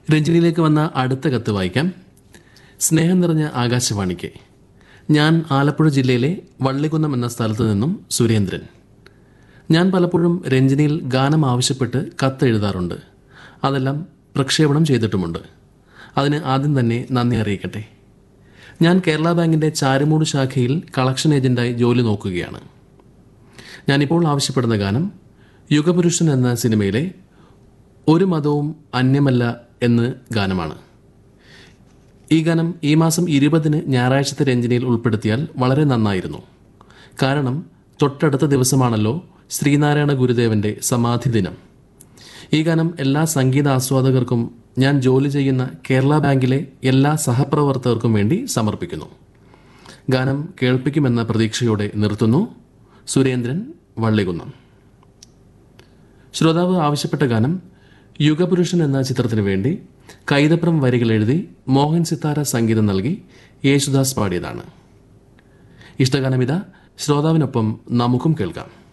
രഞ്ജനിയിലേക്ക് വന്ന അടുത്ത കത്ത് വായിക്കാം സ്നേഹം നിറഞ്ഞ ആകാശവാണിക്ക് ഞാൻ ആലപ്പുഴ ജില്ലയിലെ വള്ളികുന്നം എന്ന സ്ഥലത്ത് നിന്നും സുരേന്ദ്രൻ ഞാൻ പലപ്പോഴും രഞ്ജനിയിൽ ഗാനം ആവശ്യപ്പെട്ട് കത്ത് എഴുതാറുണ്ട് അതെല്ലാം പ്രക്ഷേപണം ചെയ്തിട്ടുമുണ്ട് അതിന് ആദ്യം തന്നെ നന്ദി അറിയിക്കട്ടെ ഞാൻ കേരള ബാങ്കിന്റെ ചാരുമൂട് ശാഖയിൽ കളക്ഷൻ ഏജന്റായി ജോലി നോക്കുകയാണ് ഞാനിപ്പോൾ ആവശ്യപ്പെടുന്ന ഗാനം യുഗപുരുഷൻ എന്ന സിനിമയിലെ ഒരു മതവും അന്യമല്ല എന്ന് ഗാനമാണ് ഈ ഗാനം ഈ മാസം ഇരുപതിന് ഞായറാഴ്ചത്തെ രഞ്ജനിയിൽ ഉൾപ്പെടുത്തിയാൽ വളരെ നന്നായിരുന്നു കാരണം തൊട്ടടുത്ത ദിവസമാണല്ലോ ശ്രീനാരായണ ഗുരുദേവന്റെ സമാധി ദിനം ഈ ഗാനം എല്ലാ സംഗീത ആസ്വാദകർക്കും ഞാൻ ജോലി ചെയ്യുന്ന കേരള ബാങ്കിലെ എല്ലാ സഹപ്രവർത്തകർക്കും വേണ്ടി സമർപ്പിക്കുന്നു ഗാനം കേൾപ്പിക്കുമെന്ന പ്രതീക്ഷയോടെ നിർത്തുന്നു സുരേന്ദ്രൻ വള്ളികുന്നം ശ്രോതാവ് ആവശ്യപ്പെട്ട ഗാനം യുഗപുരുഷൻ എന്ന ചിത്രത്തിനു വേണ്ടി കൈതപ്രം വരികൾ എഴുതി മോഹൻ സിത്താര സംഗീതം നൽകി യേശുദാസ് പാടിയതാണ് ഇഷ്ടഗാനം ഇതാ ശ്രോതാവിനൊപ്പം നമുക്കും കേൾക്കാം